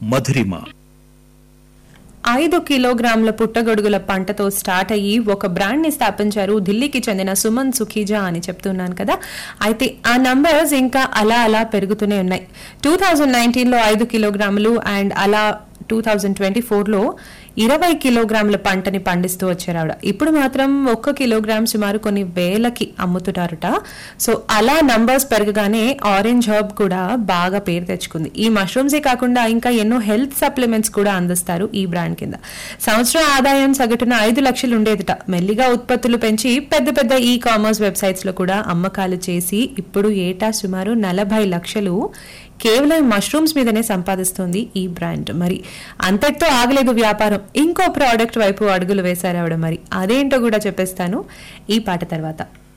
మధురిమ ఐదు కిలోగ్రాముల పుట్టగొడుగుల పంటతో స్టార్ట్ అయ్యి ఒక బ్రాండ్ ని స్థాపించారు ఢిల్లీకి చెందిన సుమన్ సుఖీజా అని చెప్తున్నాను కదా అయితే ఆ నంబర్స్ ఇంకా అలా అలా పెరుగుతూనే ఉన్నాయి టూ థౌజండ్ నైన్టీన్ లో ఐదు కిలోగ్రాములు అండ్ అలా టూ థౌజండ్ ట్వంటీ ఫోర్ లో ఇరవై కిలోగ్రాముల పంటని పండిస్తూ వచ్చారు ఆవిడ ఇప్పుడు మాత్రం ఒక్క కిలోగ్రామ్ సుమారు కొన్ని వేలకి అమ్ముతున్నారట సో అలా నంబర్స్ పెరగగానే ఆరెంజ్ హర్బ్ కూడా బాగా పేరు తెచ్చుకుంది ఈ మష్రూమ్సే కాకుండా ఇంకా ఎన్నో హెల్త్ సప్లిమెంట్స్ కూడా అందిస్తారు ఈ బ్రాండ్ కింద సంవత్సరం ఆదాయం సగటున ఐదు లక్షలు ఉండేదిట మెల్లిగా ఉత్పత్తులు పెంచి పెద్ద పెద్ద ఈ కామర్స్ వెబ్సైట్స్ లో కూడా అమ్మకాలు చేసి ఇప్పుడు ఏటా సుమారు నలభై లక్షలు కేవలం మష్రూమ్స్ మీదనే సంపాదిస్తోంది ఈ బ్రాండ్ మరి అంతటితో ఆగలేదు వ్యాపారం ఇంకో ప్రోడక్ట్ వైపు అడుగులు వేశారు ఆవిడ మరి అదేంటో కూడా చెప్పేస్తాను ఈ పాట తర్వాత